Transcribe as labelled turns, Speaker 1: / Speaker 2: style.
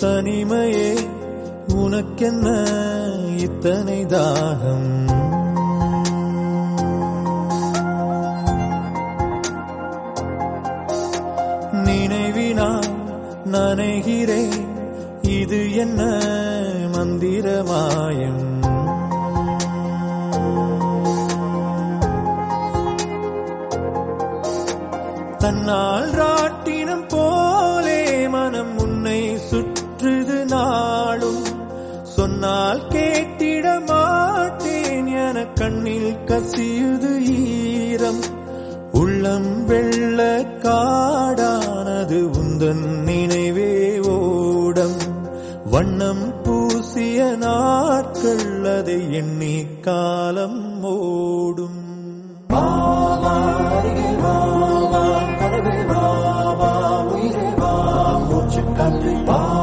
Speaker 1: தனிமையே உனக்கென்ன இத்தனை தாகம் நினைவினால் நனைகிறேன் இது என்ன மந்திரமாயம் தன்னால் ராட்டினம் போலே மனம் உன்னை சுற்றுது நாளும் சொன்னால் கேட்டிட மாட்டேன் என கண்ணில் கசியுது ஈரம் உள்ளம் வெள்ள காடானது உந்தன் நினைவே ஓடம் வண்ணம் பூசிய நாட்கள் அதை எண்ணி காலம் ஓடும்
Speaker 2: கனவே வா வா உயிரே வா மூச்சு காற்று வா